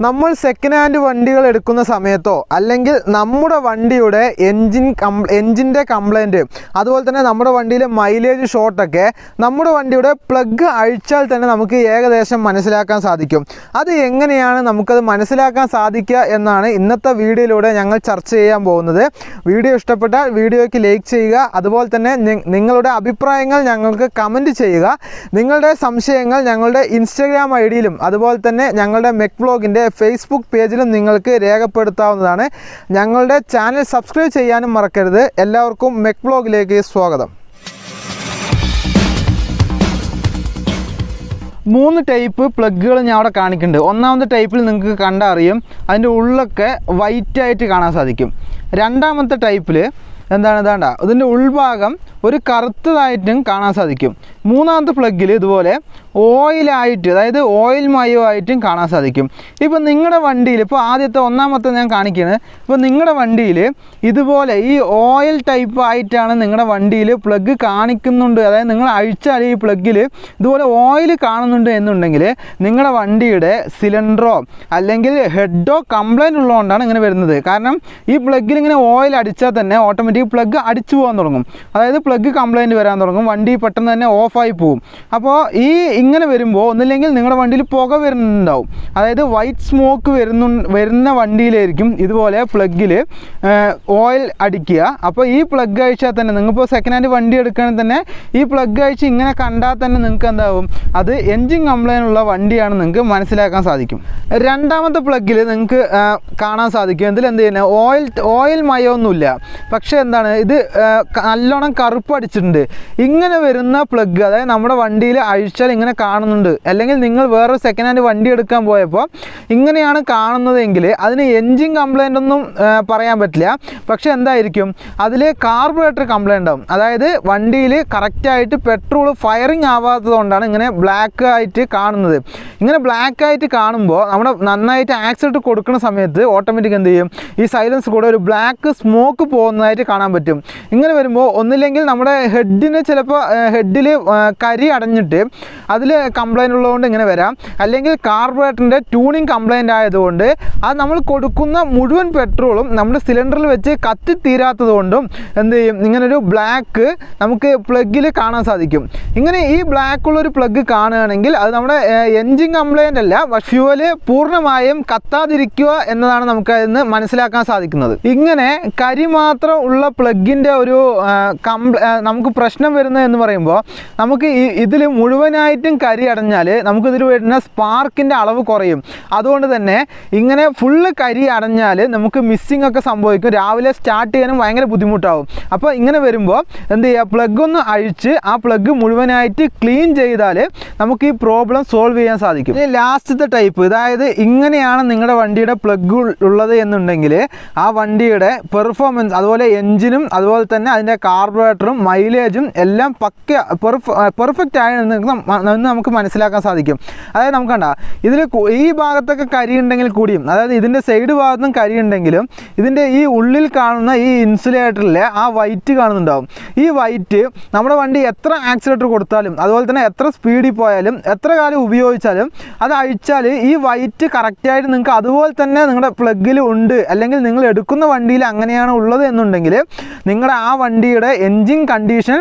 നമ്മൾ second hand വണ്ടികൾ എടുക്കുന്ന സമയത്തോ അല്ലെങ്കിൽ നമ്മുടെ വണ്ടിയുടെ എൻജിൻ കം എൻജിൻ്റെ കംപ്ലൈൻറ്റ് അതുപോലെ തന്നെ നമ്മുടെ വണ്ടിയിലെ മൈലേജ് ഷോർട്ടൊക്കെ നമ്മുടെ വണ്ടിയുടെ പ്ലഗ് അഴിച്ചാൽ തന്നെ നമുക്ക് ഏകദേശം മനസ്സിലാക്കാൻ സാധിക്കും അത് എങ്ങനെയാണ് നമുക്കത് മനസ്സിലാക്കാൻ സാധിക്കുക എന്നാണ് ഇന്നത്തെ വീഡിയോയിലൂടെ ഞങ്ങൾ ചർച്ച ചെയ്യാൻ പോകുന്നത് വീഡിയോ ഇഷ്ടപ്പെട്ടാൽ വീഡിയോയ്ക്ക് ലൈക്ക് ചെയ്യുക അതുപോലെ തന്നെ നി- നിങ്ങളുടെ അഭിപ്രായങ്ങൾ ഞങ്ങൾക്ക് കമൻറ്റ് ചെയ്യുക നിങ്ങളുടെ സംശയങ്ങൾ ഞങ്ങളുടെ ഇൻസ്റ്റഗ്രാം ഐ ഡിയിലും അതുപോലെ തന്നെ ഞങ്ങളുടെ മെക് വ്ലോഗിൻ്റെ ഫേസ്ബുക്ക് പേജിലും നിങ്ങൾക്ക് രേഖപ്പെടുത്താവുന്നതാണ് ഞങ്ങളുടെ ചാനൽ സബ്സ്ക്രൈബ് ചെയ്യാനും മറക്കരുത് എല്ലാവർക്കും മെക് വ്ലോഗിലേക്ക് സ്വാഗതം മൂന്ന് ടൈപ്പ് പ്ലഗുകൾ ഞാൻ അവിടെ കാണിക്കുന്നുണ്ട് ഒന്നാമത്തെ ടൈപ്പിൽ നിങ്ങൾക്ക് കണ്ടറിയും അതിൻ്റെ ഉള്ളൊക്കെ വൈറ്റ് ആയിട്ട് കാണാൻ സാധിക്കും രണ്ടാമത്തെ ടൈപ്പിൽ എന്താണ് ഇതാണ്ട ഇതിൻ്റെ ഉൾഭാഗം ഒരു കറുത്തതായിട്ടും കാണാൻ സാധിക്കും മൂന്നാമത്തെ പ്ലഗിൽ ഇതുപോലെ ഓയിലായിട്ട് അതായത് ഓയിൽ മയമായിട്ടും കാണാൻ സാധിക്കും ഇപ്പോൾ നിങ്ങളുടെ വണ്ടിയിൽ ഇപ്പോൾ ആദ്യത്തെ ഒന്നാമത്തെ ഞാൻ കാണിക്കുന്നത് ഇപ്പോൾ നിങ്ങളുടെ വണ്ടിയിൽ ഇതുപോലെ ഈ ഓയിൽ ടൈപ്പ് ആയിട്ടാണ് നിങ്ങളുടെ വണ്ടിയിൽ പ്ലഗ് കാണിക്കുന്നുണ്ട് അതായത് നിങ്ങൾ അഴിച്ചാൽ ഈ പ്ലഗിൽ ഇതുപോലെ ഓയിൽ കാണുന്നുണ്ട് എന്നുണ്ടെങ്കിൽ നിങ്ങളുടെ വണ്ടിയുടെ സിലിണ്ടറോ അല്ലെങ്കിൽ ഹെഡോ കംപ്ലൈൻറ്റ് ഉള്ളതുകൊണ്ടാണ് ഇങ്ങനെ വരുന്നത് കാരണം ഈ പ്ലഗിൽ ഇങ്ങനെ ഓയിൽ അടിച്ചാൽ തന്നെ ഓട്ടോമാറ്റിക് പ്ലഗ് അടിച്ചു പോകാൻ തുടങ്ങും അതായത് പ്ലഗ് കംപ്ലൈൻറ്റ് വരാൻ തുടങ്ങും വണ്ടി പെട്ടെന്ന് തന്നെ ഓഫായി പോകും അപ്പോൾ ഈ ഇങ്ങനെ വരുമ്പോൾ ഒന്നില്ലെങ്കിൽ നിങ്ങളുടെ വണ്ടിയിൽ പുക വരുന്നുണ്ടാവും അതായത് വൈറ്റ് സ്മോക്ക് വരുന്നു വരുന്ന വണ്ടിയിലായിരിക്കും ഇതുപോലെ പ്ലഗിൽ ഓയിൽ അടിക്കുക അപ്പോൾ ഈ പ്ലഗ് അഴിച്ചാൽ തന്നെ നിങ്ങളിപ്പോൾ സെക്കൻഡ് ഹാൻഡ് വണ്ടി എടുക്കുകയാണെങ്കിൽ തന്നെ ഈ പ്ലഗ് അഴിച്ച് ഇങ്ങനെ കണ്ടാൽ തന്നെ നിങ്ങൾക്ക് എന്താവും അത് എൻജിൻ കംപ്ലൈൻ്റ് ഉള്ള വണ്ടിയാണ് നിങ്ങൾക്ക് മനസ്സിലാക്കാൻ സാധിക്കും രണ്ടാമത്തെ പ്ലഗിൽ നിങ്ങൾക്ക് ആ, കാണാൻ സാധിക്കും ഇതിൽ എന്ത് ചെയ്യുന്നത് ഓയിൽ ഓയിൽ മയമൊന്നുമില്ല പക്ഷേ എന്താണ് ഇത് ആ, ക- നല്ലോണം കറുപ്പ് അടിച്ചിട്ടുണ്ട് ഇങ്ങനെ വരുന്ന പ്ലഗ് അതായത് നമ്മുടെ വണ്ടിയിൽ അഴിച്ചാൽ ഇങ്ങനെ കാണുന്നുണ്ട് അല്ലെങ്കിൽ നിങ്ങൾ വേറെ സെക്കൻഡ് ഹാൻഡ് വണ്ടി എടുക്കാൻ പോയപ്പോൾ ഇങ്ങനെയാണ് കാണുന്നതെങ്കിൽ അതിന് എൻജിൻ കംപ്ലൈൻ്റ് ഒന്നും ആ, പറയാൻ പറ്റില്ല പക്ഷേ എന്തായിരിക്കും അതിൽ കാർബറേറ്റർ കംപ്ലൈൻ്റ് ആവും അതായത് വണ്ടിയിൽ കറക്റ്റായിട്ട് പെട്രോൾ ഫയറിങ് ആവാത്തത് കൊണ്ടാണ് ഇങ്ങനെ ബ്ലാക്ക് ആയിട്ട് കാണുന്നത് ഇങ്ങനെ ബ്ലാക്ക് ആയിട്ട് കാണുമ്പോൾ നമ്മുടെ നന്നായിട്ട് ആക്സിഡൻറ്റ് കൊടുക്കുന്ന സമയത്ത് ഓട്ടോമാറ്റിക് എന്ത് ചെയ്യും ഈ സൈലൻസ് കൂടെ ഒരു ബ്ലാക്ക് സ്മോക്ക് പോകുന്നതായിട്ട് കാണാൻ പറ്റും ഇങ്ങനെ വരുമ്പോൾ ഒന്നില്ലെങ്കിൽ നമ്മുടെ ഹെഡിന് ചിലപ്പോൾ ഹെഡിൽ കരി അടഞ്ഞിട്ട് അതിൽ കംപ്ലൈൻ്റ് ഉള്ളതുകൊണ്ട് ഇങ്ങനെ വരാം അല്ലെങ്കിൽ കാർബറേറ്ററിൻ്റെ ട്യൂണിങ് കംപ്ലൈൻ്റ് ആയതുകൊണ്ട് അത് നമ്മൾ കൊടുക്കുന്ന മുഴുവൻ പെട്രോളും നമ്മുടെ സിലിണ്ടറിൽ വെച്ച് കത്തി തീരാത്തത് കൊണ്ടും എന്ത് ചെയ്യും ഇങ്ങനൊരു ബ്ലാക്ക് നമുക്ക് പ്ലഗിൽ കാണാൻ സാധിക്കും ഇങ്ങനെ ഈ ബ്ലാക്ക് ഉള്ളൊരു പ്ലഗ് കാണുകയാണെങ്കിൽ അത് നമ്മുടെ എൻജിൻ കംപ്ലൈൻ്റ് അല്ല ഫ്യൂവല് പൂർണ്ണമായും കത്താതിരിക്കുക എന്നതാണ് നമുക്ക് അതിന് മനസ്സിലാക്കാൻ സാധിക്കുന്നത് ഇങ്ങനെ കരി മാത്രം ഉള്ള പ്ലഗിൻ്റെ ഒരു കംപ്ല നമുക്ക് പ്രശ്നം വരുന്നത് എന്ന് പറയുമ്പോൾ നമുക്ക് ഈ ഇതിൽ മുഴുവനായിട്ടും കരി അടഞ്ഞാൽ നമുക്കിതിൽ വരുന്ന സ്പാർക്കിൻ്റെ അളവ് കുറയും അതുകൊണ്ട് തന്നെ ഇങ്ങനെ ഫുള്ള് കരി അടഞ്ഞാൽ നമുക്ക് മിസ്സിംഗ് ഒക്കെ സംഭവിക്കും രാവിലെ സ്റ്റാർട്ട് ചെയ്യാനും ഭയങ്കര ബുദ്ധിമുട്ടാവും അപ്പോൾ ഇങ്ങനെ വരുമ്പോൾ എന്ത് ചെയ്യുക പ്ലഗ് ഒന്ന് അഴിച്ച് ആ പ്ലഗ് മുഴുവനായിട്ട് ക്ലീൻ ചെയ്താൽ നമുക്ക് ഈ പ്രോബ്ലം സോൾവ് ചെയ്യാൻ സാധിക്കും ഇനി ലാസ്റ്റത്തെ ടൈപ്പ് അതായത് ഇങ്ങനെയാണ് നിങ്ങളുടെ വണ്ടിയുടെ പ്ലഗ് ഉള്ളത് എന്നുണ്ടെങ്കിൽ ആ വണ്ടിയുടെ പെർഫോമൻസ് അതുപോലെ എൻജിനും അതുപോലെ തന്നെ അതിൻ്റെ കാർബറേറ്ററും മൈലേജും എല്ലാം പക്ക പെർഫെക്റ്റ് ആയി എന്ന് നമുക്ക് എന്ന് നമുക്ക് മനസ്സിലാക്കാൻ സാധിക്കും അതായത് നമുക്ക് കണ്ട ഇതിൽ ഈ ഭാഗത്തൊക്കെ കരി ഉണ്ടെങ്കിൽ കൂടിയും അതായത് ഇതിൻ്റെ സൈഡ് ഭാഗത്തും കരി ഉണ്ടെങ്കിലും ഇതിൻ്റെ ഈ ഉള്ളിൽ കാണുന്ന ഈ ഇൻസുലേറ്ററിൽ ആ വൈറ്റ് കാണുന്നുണ്ടാവും ഈ വൈറ്റ് നമ്മുടെ വണ്ടി എത്ര ആക്സിലേറ്റർ കൊടുത്താലും അതുപോലെ തന്നെ എത്ര സ്പീഡിൽ പോയാലും എത്ര കാലം ഉപയോഗിച്ചാലും അത് അഴിച്ചാൽ ഈ വൈറ്റ് കറക്റ്റായിട്ട് നിങ്ങൾക്ക് അതുപോലെ തന്നെ നിങ്ങളുടെ പ്ലഗിൽ ഉണ്ട് അല്ലെങ്കിൽ നിങ്ങൾ എടുക്കുന്ന വണ്ടിയിൽ അങ്ങനെയാണ് ഉള്ളത് എന്നുണ്ടെങ്കിൽ നിങ്ങളുടെ ആ വണ്ടിയുടെ എൻജിൻ കണ്ടീഷൻ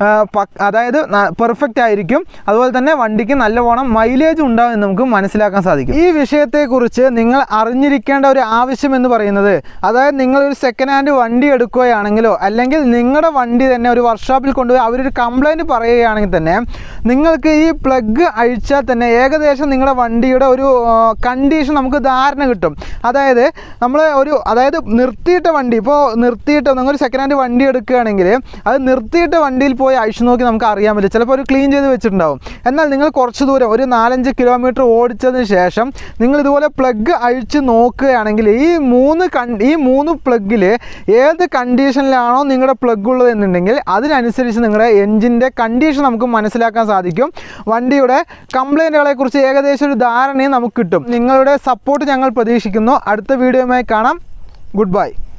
അതായത് പെർഫെക്റ്റ് ആയിരിക്കും അതുപോലെ തന്നെ വണ്ടിക്ക് നല്ലവണ്ണം മൈലേജ് ഉണ്ടാവും എന്ന് നമുക്ക് മനസ്സിലാക്കാൻ സാധിക്കും ഈ വിഷയത്തെക്കുറിച്ച് നിങ്ങൾ അറിഞ്ഞിരിക്കേണ്ട ഒരു ആവശ്യം എന്ന് പറയുന്നത് അതായത് നിങ്ങൾ ഒരു സെക്കൻഡ് ഹാൻഡ് വണ്ടി എടുക്കുകയാണെങ്കിലോ അല്ലെങ്കിൽ നിങ്ങളുടെ വണ്ടി തന്നെ ഒരു വർക്ക്ഷോപ്പിൽ കൊണ്ടുപോയി അവരൊരു കംപ്ലൈൻറ്റ് പറയുകയാണെങ്കിൽ തന്നെ നിങ്ങൾക്ക് ഈ പ്ലഗ് അഴിച്ചാൽ തന്നെ ഏകദേശം നിങ്ങളുടെ വണ്ടിയുടെ ഒരു കണ്ടീഷൻ നമുക്ക് ധാരണ കിട്ടും അതായത് നമ്മൾ ഒരു അതായത് നിർത്തിയിട്ട വണ്ടി ഇപ്പോൾ നിർത്തിയിട്ട് നിങ്ങൾ സെക്കൻഡ് ഹാൻഡ് വണ്ടി എടുക്കുകയാണെങ്കിൽ അത് നിർത്തിയിട്ട വണ്ടിയിൽ പോയി അഴിച്ചു നോക്കി നമുക്ക് അറിയാൻ പറ്റും ചിലപ്പോൾ ഒരു ക്ലീൻ ചെയ്ത് വെച്ചിട്ടുണ്ടാവും എന്നാൽ നിങ്ങൾ കുറച്ച് ദൂരം ഒരു നാലഞ്ച് കിലോമീറ്റർ ഓടിച്ചതിന് ശേഷം നിങ്ങൾ ഇതുപോലെ പ്ലഗ് അഴിച്ച് നോക്കുകയാണെങ്കിൽ ഈ മൂന്ന് കൺ ഈ മൂന്ന് പ്ലഗിൽ ഏത് കണ്ടീഷനിലാണോ നിങ്ങളുടെ പ്ലഗ് ഉള്ളത് എന്നുണ്ടെങ്കിൽ അതിനനുസരിച്ച് നിങ്ങളുടെ എൻജിൻ്റെ കണ്ടീഷൻ നമുക്ക് മനസ്സിലാക്കാൻ സാധിക്കും വണ്ടിയുടെ കംപ്ലൈൻറ്റുകളെ കുറിച്ച് ഏകദേശം ഒരു ധാരണയും നമുക്ക് കിട്ടും നിങ്ങളുടെ സപ്പോർട്ട് ഞങ്ങൾ പ്രതീക്ഷിക്കുന്നു അടുത്ത വീഡിയോയുമായി കാണാം ഗുഡ് ബൈ